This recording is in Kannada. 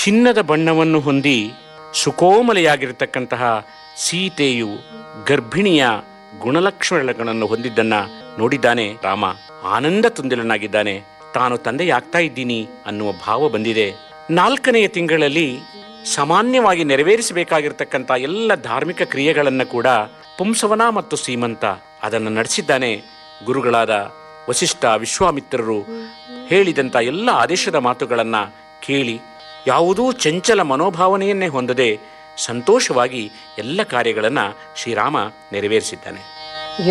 ಚಿನ್ನದ ಬಣ್ಣವನ್ನು ಹೊಂದಿ ಸುಕೋಮಲೆಯಾಗಿರತಕ್ಕಂತಹ ಸೀತೆಯು ಗರ್ಭಿಣಿಯ ಗುಣಲಕ್ಷಣಗಳನ್ನು ಹೊಂದಿದ್ದನ್ನ ನೋಡಿದ್ದಾನೆ ರಾಮ ಆನಂದ ತುಂದಿಲನಾಗಿದ್ದಾನೆ ತಾನು ತಂದೆಯಾಗ್ತಾ ಇದ್ದೀನಿ ಅನ್ನುವ ಭಾವ ಬಂದಿದೆ ನಾಲ್ಕನೆಯ ತಿಂಗಳಲ್ಲಿ ಸಾಮಾನ್ಯವಾಗಿ ನೆರವೇರಿಸಬೇಕಾಗಿರ್ತಕ್ಕಂಥ ಎಲ್ಲ ಧಾರ್ಮಿಕ ಕ್ರಿಯೆಗಳನ್ನು ಕೂಡ ಪುಂಸವನ ಮತ್ತು ಸೀಮಂತ ಅದನ್ನು ನಡೆಸಿದ್ದಾನೆ ಗುರುಗಳಾದ ವಸಿಷ್ಠ ವಿಶ್ವಾಮಿತ್ರರು ಹೇಳಿದಂಥ ಎಲ್ಲ ಆದೇಶದ ಮಾತುಗಳನ್ನು ಕೇಳಿ ಯಾವುದೂ ಚಂಚಲ ಮನೋಭಾವನೆಯನ್ನೇ ಹೊಂದದೆ ಸಂತೋಷವಾಗಿ ಎಲ್ಲ ಕಾರ್ಯಗಳನ್ನು ಶ್ರೀರಾಮ ನೆರವೇರಿಸಿದ್ದಾನೆ